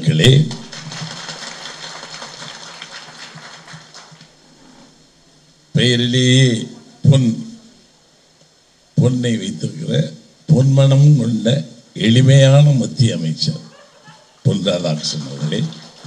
மக்களே பெயரிலேயே பொன் பொன்னை வைத்திருக்கிற பொன்மனம் கொண்ட எளிமையான மத்திய அமைச்சர் பொன் ராதாகிருஷ்ணன் அவர்களே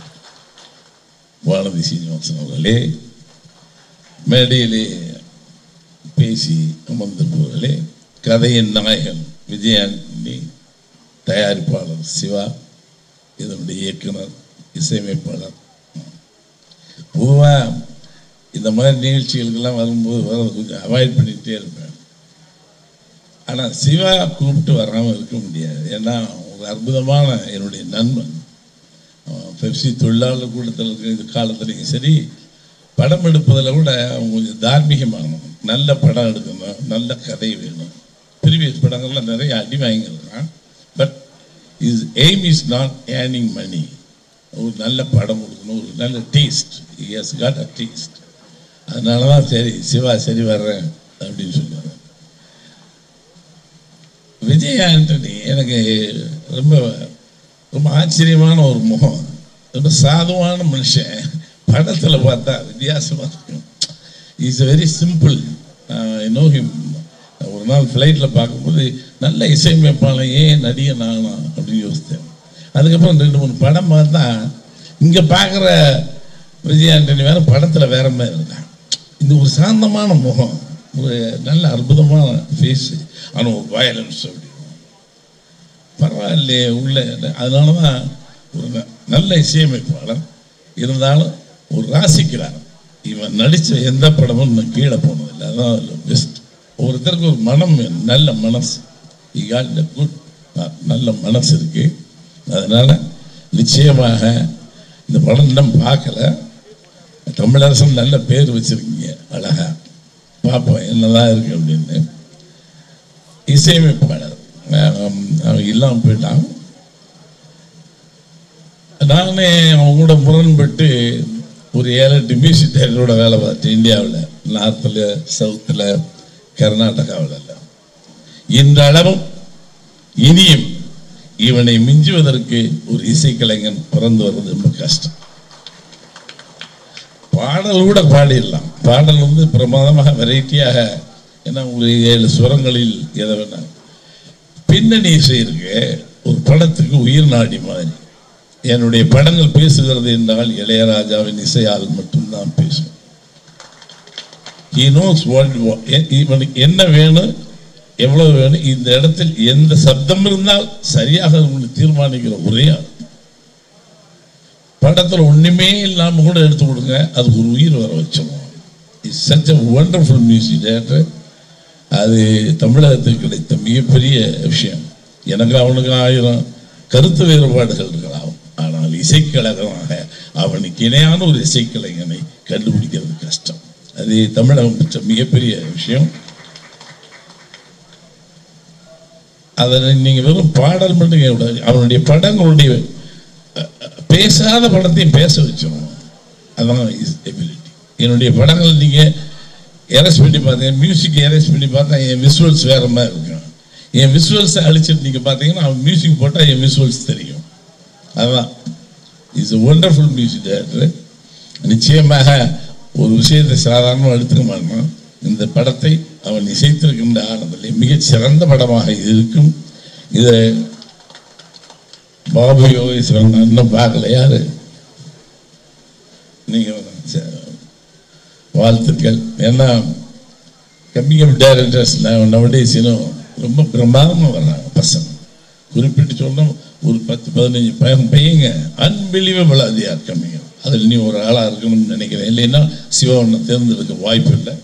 வானதி சீனிவாசன் அவர்களே மேடையிலே பேசி அமர்ந்திருப்பவர்களே கதையின் நாயகன் விஜயாண்டனி தயாரிப்பாளர் சிவா இதனுடைய இயக்குனர் இசையமைப்பாளர் பொதுவாக இந்த மாதிரி நிகழ்ச்சிகளுக்கெல்லாம் வரும்போது வர கொஞ்சம் அவாய்ட் பண்ணிகிட்டே இருப்பேன் ஆனால் சிவா கூப்பிட்டு வராமல் இருக்க முடியாது ஏன்னா ஒரு அற்புதமான என்னுடைய நண்பன் அவன் பெப்சி தொழிலாளர் கூட்டத்தில் இருக்கிற இந்த காலத்துலையும் சரி படம் எடுப்பதில் கூட அவன் கொஞ்சம் தார்மீகமாகணும் நல்ல படம் எடுக்கணும் நல்ல கதை வேணும் ப்ரீவியஸ் படங்கள்லாம் நிறைய அடி வாங்கியிருக்கான் but his aim is not earning money ஒரு நல்ல படம் கொடுக்கணும் ஒரு நல்ல taste has got a taste அதனால தான் சரி சிவா சரி வர்றேன் அப்படின்னு சொல்லுவாங்க விஜய் ஆண்டனி எனக்கு ரொம்ப ரொம்ப ஆச்சரியமான ஒரு முகம் ரொம்ப சாதுவான மனுஷன் படத்தில் பார்த்தா வித்தியாசமாக இருக்கும் is very simple know him ஒரு நாள் ஃப்ளைட்டில் பார்க்கும்போது நல்ல இசையமைப்பாளன் ஏன் நடிகன் ஆகலாம் அப்படின்னு யோசித்தேன் அதுக்கப்புறம் ரெண்டு மூணு படம் பார்த்தா இங்கே பார்க்குற விஜய் ஆண்டனி வேற படத்தில் வேற மாதிரி இருந்தான் இது ஒரு சாந்தமான முகம் ஒரு நல்ல அற்புதமான ஃபேஸு ஆனால் ஒரு வயலன்ஸ் அப்படி பரவாயில்லையே உள்ள அதனால தான் ஒரு ந- நல்ல இசையமைப்பாளர் இருந்தாலும் ஒரு ராசிக்கிறார் இவன் நடித்த எந்த படமும் இன்னும் கீழே போனதில்லை அதான் அதில் பெஸ்ட் ஒருத்தருக்கு ஒரு மனம் வேணும், நல்ல மனசு ஈகால் குட் நல்ல மனசு இருக்கு அதனால நிச்சயமாக இந்த படம் இன்னும் பார்க்கல தமிழரசன் நல்ல பேர் வச்சிருக்கீங்க அழகா பார்ப்போம் என்னதான் இருக்கு அப்படின்னு இசையமைப்பாளர் ஆம், அவன் இல்லாமல் போயிட்டான் நானே அவங்க கூட முரண்பட்டு ஒரு ஏழு எட்டு மியூசிக் டைரக்டரோட வேலை பார்த்தேன் இந்தியாவில் நார்த்தில் சவுத்தில் கர்நாடகாவில் எல்லாம் இன்றளவும் இனியும் இவனை மிஞ்சுவதற்கு ஒரு இசைக்கலைஞன் பிறந்து வர்றது ரொம்ப கஷ்டம் பாடல் கூட பாடிடலாம் பாடல் வந்து பிரமாதமாக வெரைட்டியாக ஏன்னா உங்களுக்கு ஏழு சுரங்களில் எதை வேணாலும் பின்னணி இசை இருக்கு ஒரு படத்துக்கு உயிர் நாடி மாதிரி என்னுடைய படங்கள் பேசுகிறது என்றால் இளையராஜாவின் இசையால் மட்டும்தான் பேசும் He knows what எ- இவனுக்கு என்ன வேணும் எவ்வளவு வேணும் இந்த இடத்தில் எந்த சப்தம் இருந்தால் சரியாக உங்களுக்கு தீர்மானிக்கிற ஒரே ஆள் படத்தில் ஒண்ணுமே இல்லாம கூட எடுத்து கொடுங்க அது ஒரு உயிர் வர வச்சிடும் is such a wonderful music director அது தமிழகத்துக்கு கிடைத்த மிகப்பெரிய விஷயம் எனக்கு அவனுக்கு ஆயிரம் கருத்து வேறுபாடுகள் இருக்கலாம் ஆனால் இசைக்கழகமாக அவனுக்கு இணையான ஒரு இசைக்கலைஞனை கண்டுபிடிக்கிறது கஷ்டம் அது தமிழகம் பெற்ற மிகப்பெரிய விஷயம் அதை நீங்க வெறும் பாடல் மட்டும் கேட்கக்கூடாது அவனுடைய படங்களுடைய அஹ், அஹ், பேசாத படத்தையும் பேச வச்சிடும் அதான் இஸ் எபிலிட்டி என்னுடைய படங்கள் நீங்க எரேஸ் பண்ணி பார்த்தீங்க மியூசிக் எரேஸ் பண்ணி பார்த்தா என் விசுவல்ஸ் வேற மாதிரி இருக்கும் என் விசுவல்ஸை அழிச்சிட்டு நீங்க பார்த்தீங்கன்னா அவன் மியூசிக் போட்டால் என் விசுவல்ஸ் தெரியும் அதுதான் இஸ் ஒண்டர்ஃபுல் மியூசிக் டைரக்டர் நிச்சயமாக ஒரு விஷயத்தை சாதாரணமாக எடுத்துக்க மாட்டான் இந்த படத்தை அவன் இசைத்திருக்கின்ற ஆனதிலே மிகச் சிறந்த படமாக இது இருக்கும் இதை பாபு யோகேஸ்வரன் நான் இன்னும் பார்க்கல யாரு நீங்க சரி. வாழ்த்துக்கள் ஏன்னா கம்மிங் ஆஃப் டேரக்டர்ஸ் நவடேஸ் இன்னும் ரொம்ப பிரமாதமாக வர்றாங்க பசங்க குறிப்பிட்டு சொன்னா ஒரு பத்து பதினஞ்சு பையன் பையங்க அன்பிலீவபிள் அது யார் கம்மிங் அதில் நீ ஒரு ஆளாக இருக்கணும்னு நினைக்கிறேன் இல்லைன்னா சிவனை தேர்ந்தெடுக்க வாய்ப்பு இல்லை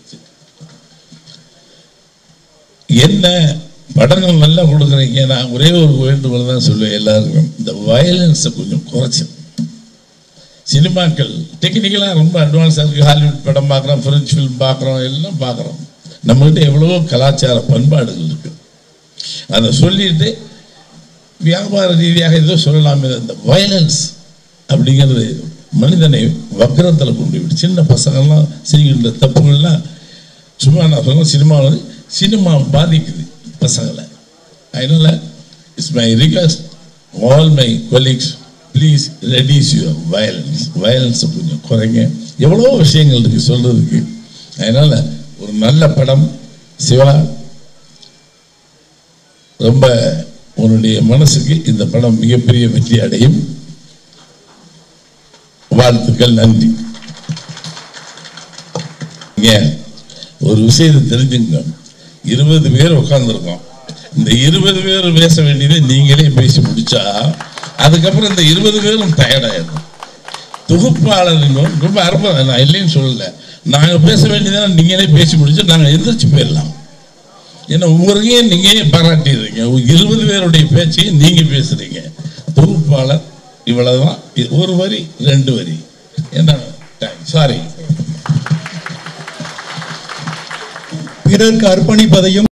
என்ன படங்கள் நல்லா கொடுக்குறீங்க நான் ஒரே ஒரு வேண்டுகோள் தான் சொல்லுவேன் எல்லாருக்கும் இந்த வயலன்ஸை கொஞ்சம் குறைச்சி சினிமாக்கள் டெக்னிக்கலாக ரொம்ப அட்வான்ஸாக இருக்குது ஹாலிவுட் படம் பார்க்குறோம் ஃப்ரெஞ்ச் ஃபிலிம் பார்க்குறோம் எல்லாம் பார்க்குறோம் நம்மகிட்ட எவ்வளவோ கலாச்சார பண்பாடுகள் இருக்குது அதை சொல்லிட்டு வியாபார ரீதியாக ஏதோ சொல்லலாமே இந்த வயலன்ஸ் அப்படிங்கிறது மனிதனை வக்கரத்தில் கொண்டு விட்டு சின்ன பசங்கள்லாம் செய்கின்ற தப்புகள்லாம் சும்மா நான் சொன்ன சினிமாவில் சினிமா பாதிக்குது பசங்களை அதனால் it's my request all my colleagues please reduce your violence வயலன்ஸை கொஞ்சம் குறைங்க எவ்வளோ விஷயங்கள் இருக்கு சொல்றதுக்கு அதனால ஒரு நல்ல படம் சிவா ரொம்ப உன்னுடைய மனசுக்கு இந்த படம் மிகப்பெரிய வெற்றி அடையும் வாழ்த்துக்கள் நன்றி ஏன் ஒரு விஷயத்தை தெரிஞ்சுங்க இருபது பேர் உட்கார்ந்துருக்கோம் இந்த இருபது பேர் பேச வேண்டியதை நீங்களே பேசி முடிச்சா அதுக்கப்புறம் இந்த இருபது பேரும் டயர்டாயிடும் தொகுப்பாளர் ரொம்ப அற்புதம் நான் இல்லைன்னு சொல்லல நாங்க பேச வேண்டியதை நீங்களே பேசி முடிச்சு நாங்க எந்திரிச்சு போயிடலாம் ஏன்னா ஒவ்வொருக்கையும் நீங்க பாராட்டிடுறீங்க இருபது பேருடைய பேச்சையும் நீங்க பேசுறீங்க தொகுப்பாளர் இவ்வளவுதான் இது ஒரு வரி ரெண்டு வரி என்ன சாரி பிறர்க்கு அர்ப்பணிப்பதையும்